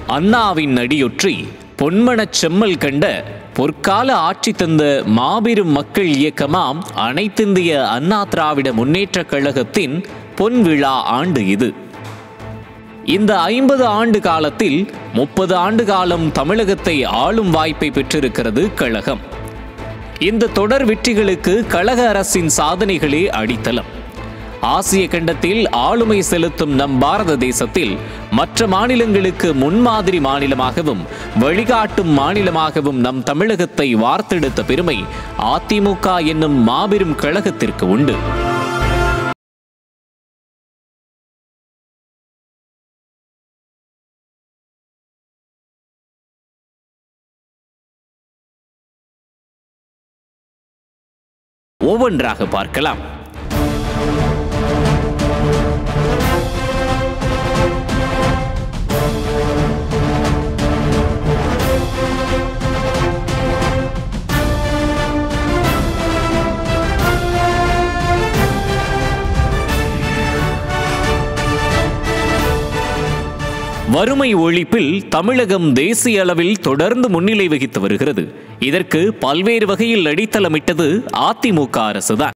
அண்ணாவின் அடியொற்றி பொன்மணச் செம்மல் கண்ட பொற்கால ஆட்சி தந்த மாபெரும் மக்கள் இயக்கமாம் அனைத்திந்திய அண்ணா திராவிட முன்னேற்றக் கழகத்தின் பொன்விழா ஆண்டு இது இந்த ஐம்பது ஆண்டு காலத்தில் முப்பது ஆண்டு காலம் தமிழகத்தை ஆளும் வாய்ப்பை பெற்றிருக்கிறது கழகம் இந்த தொடர் வெற்றிகளுக்கு கழக அரசின் சாதனைகளே அடித்தளம் ஆசிய கண்டத்தில் ஆளுமை செலுத்தும் நம் பாரத தேசத்தில் மற்ற மாநிலங்களுக்கு முன்மாதிரி மாநிலமாகவும் வழிகாட்டும் மாநிலமாகவும் நம் தமிழகத்தை வார்த்தெடுத்த பெருமை அதிமுக என்னும் மாபெரும் கழகத்திற்கு உண்டு ஒவ்வொன்றாக பார்க்கலாம் வறுமை ஒழிப்பில் தமிழகம் தேசிய அளவில் தொடர்ந்து முன்னிலை வகித்து வருகிறது இதற்கு பல்வேறு வகையில் அடித்தளமிட்டது அதிமுக அரசுதான்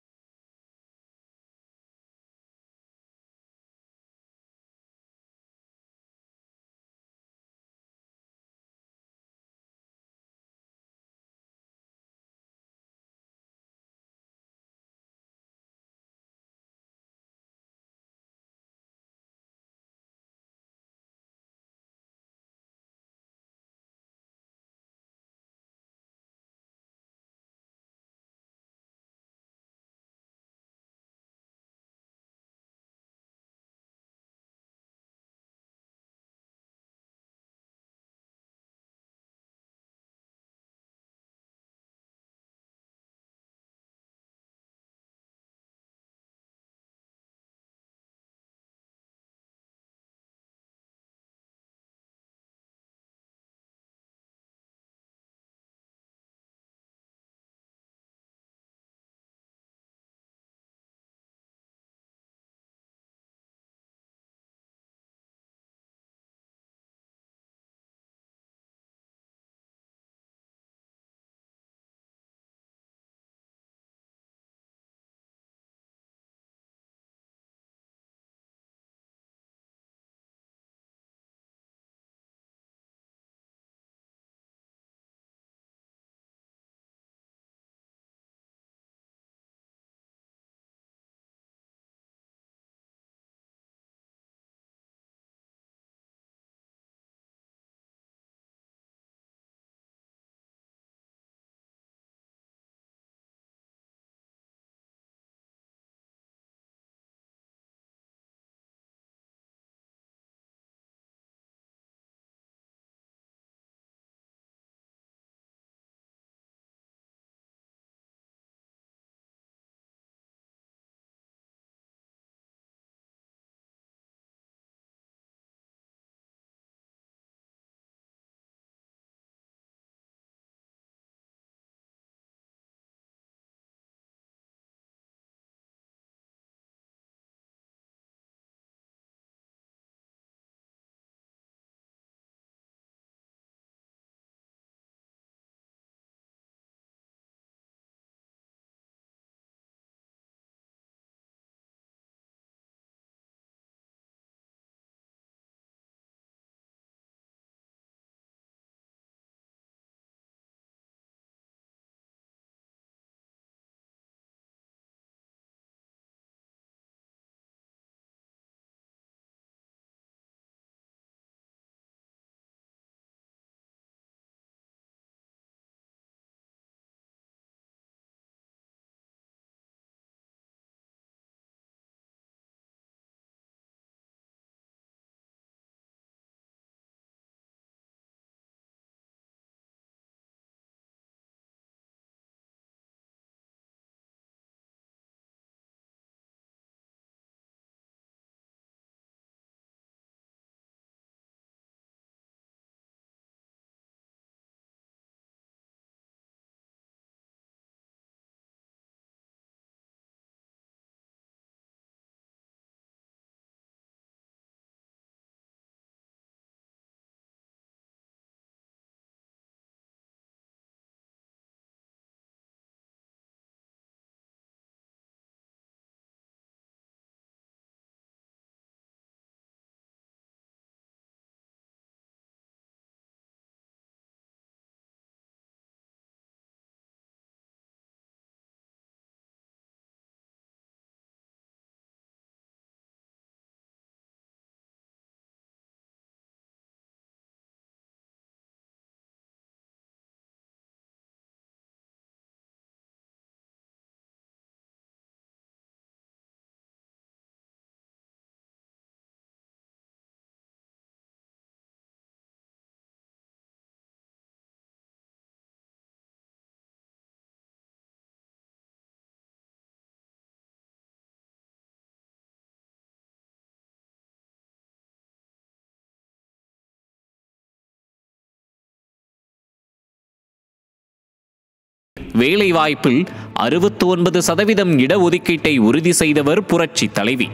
வேலைவாய்ப்பில் அறுபத்தி ஒன்பது சதவீதம் இடஒதுக்கீட்டை உறுதி செய்தவர் புரட்சி தலைவி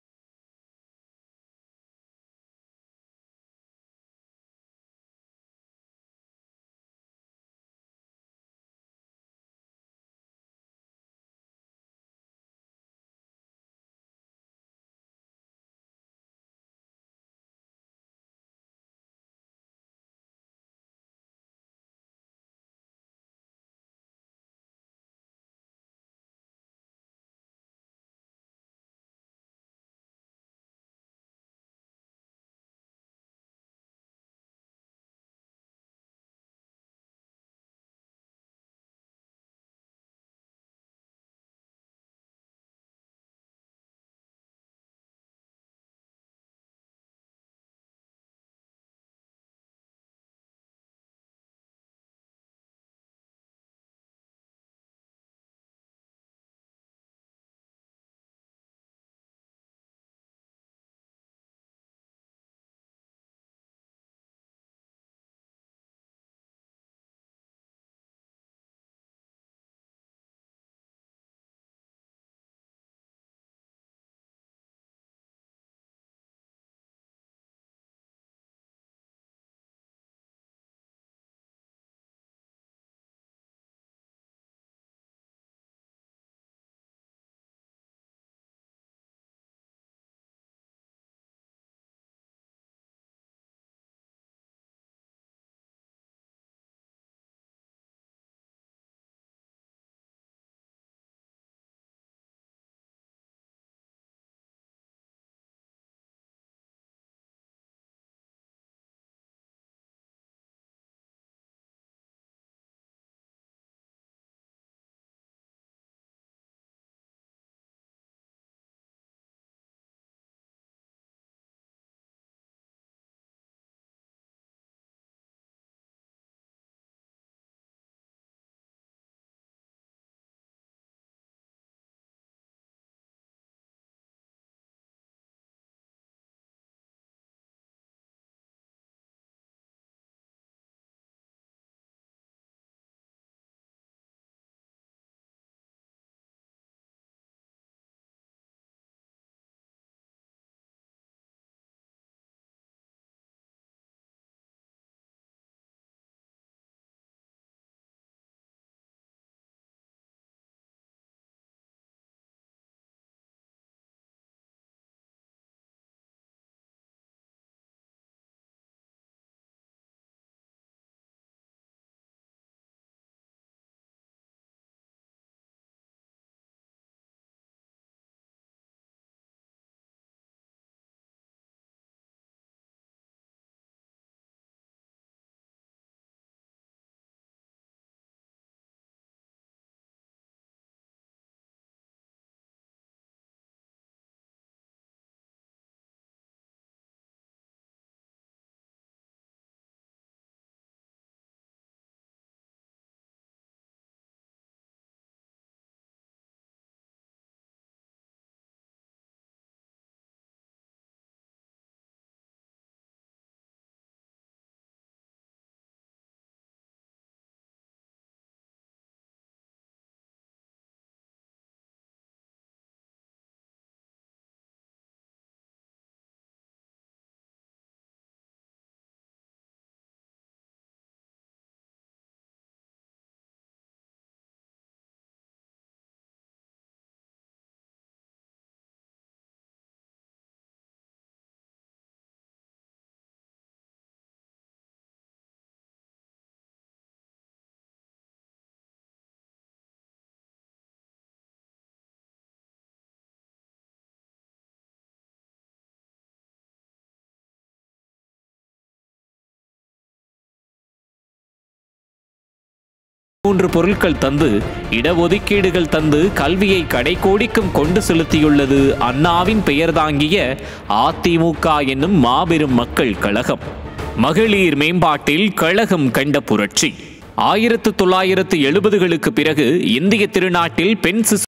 மூன்று பொருட்கள் தந்து இடஒதுக்கீடுகள் தந்து கல்வியை கடைக்கோடிக்கும் கொண்டு செலுத்தியுள்ளது அண்ணாவின் பெயர் தாங்கிய அதிமுக என்னும் மாபெரும் மக்கள் கழகம் மகளிர் மேம்பாட்டில் கழகம் கண்ட புரட்சி ஆயிரத்து தொள்ளாயிரத்து எழுபதுகளுக்கு பிறகு இந்திய திருநாட்டில் பெண் சிசு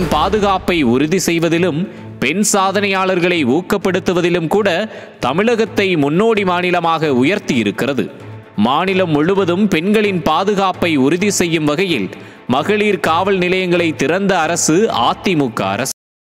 பாதுகாப்பை உறுதி செய்வதிலும் பெண் சாதனையாளர்களை ஊக்கப்படுத்துவதிலும் கூட தமிழகத்தை முன்னோடி மாநிலமாக உயர்த்தி இருக்கிறது மாநிலம் முழுவதும் பெண்களின் பாதுகாப்பை உறுதி செய்யும் வகையில் மகளிர் காவல் நிலையங்களை திறந்த அரசு அதிமுக அரசு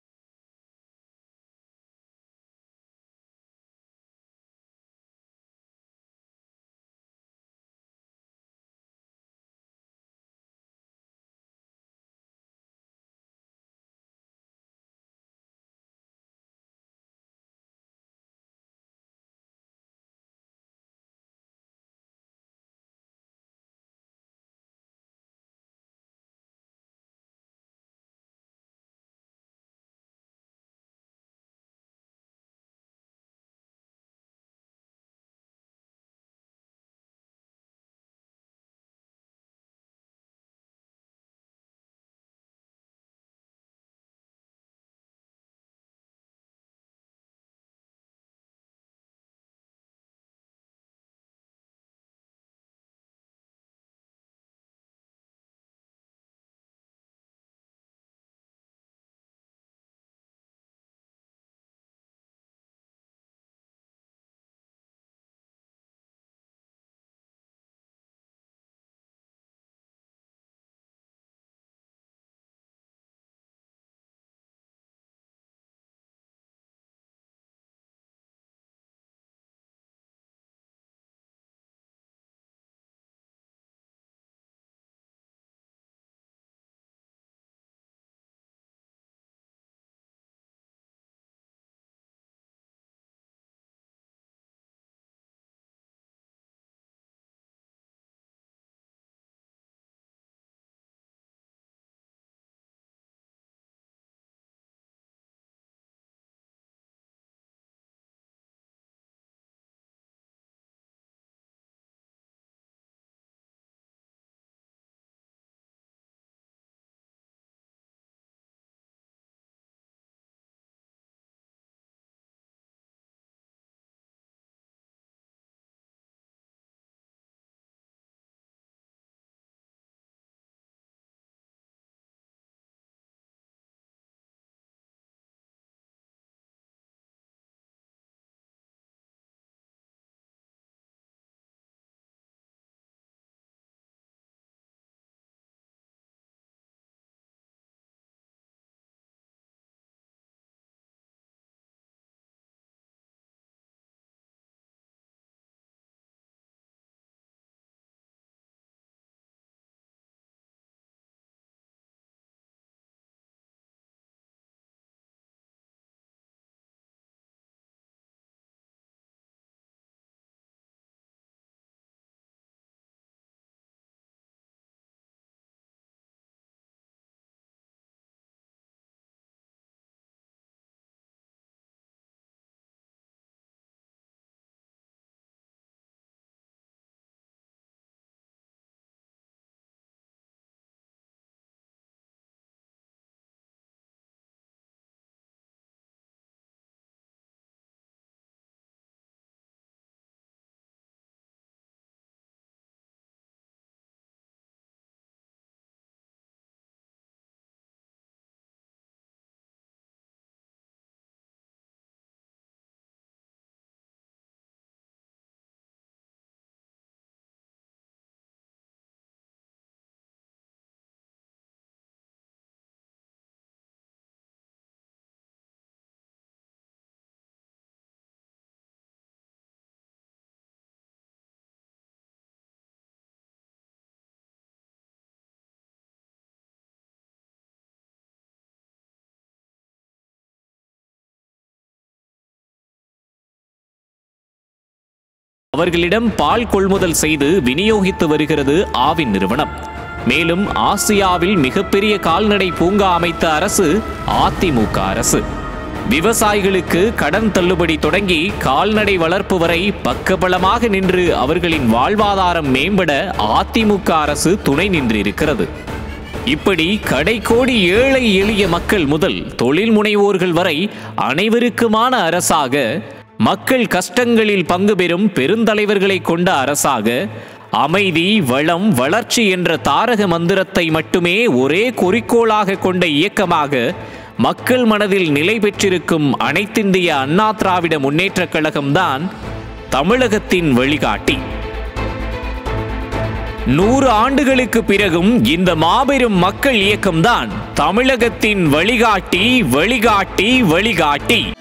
அவர்களிடம் பால் கொள்முதல் செய்து விநியோகித்து வருகிறது ஆவின் நிறுவனம் மேலும் ஆசியாவில் மிகப்பெரிய கால்நடை பூங்கா அமைத்த அரசு அதிமுக அரசு விவசாயிகளுக்கு கடன் தள்ளுபடி தொடங்கி கால்நடை வளர்ப்பு வரை பக்கபலமாக நின்று அவர்களின் வாழ்வாதாரம் மேம்பட அதிமுக அரசு துணை நின்றிருக்கிறது இப்படி கடைக்கோடி ஏழை எளிய மக்கள் முதல் தொழில் முனைவோர்கள் வரை அனைவருக்குமான அரசாக மக்கள் கஷ்டங்களில் பங்கு பெறும் பெருந்தலைவர்களை கொண்ட அரசாக அமைதி வளம் வளர்ச்சி என்ற தாரக மந்திரத்தை மட்டுமே ஒரே குறிக்கோளாக கொண்ட இயக்கமாக மக்கள் மனதில் நிலை பெற்றிருக்கும் அனைத்திந்திய அண்ணா திராவிட முன்னேற்றக் கழகம்தான் தமிழகத்தின் வழிகாட்டி நூறு ஆண்டுகளுக்கு பிறகும் இந்த மாபெரும் மக்கள் இயக்கம்தான் தமிழகத்தின் வழிகாட்டி வழிகாட்டி வழிகாட்டி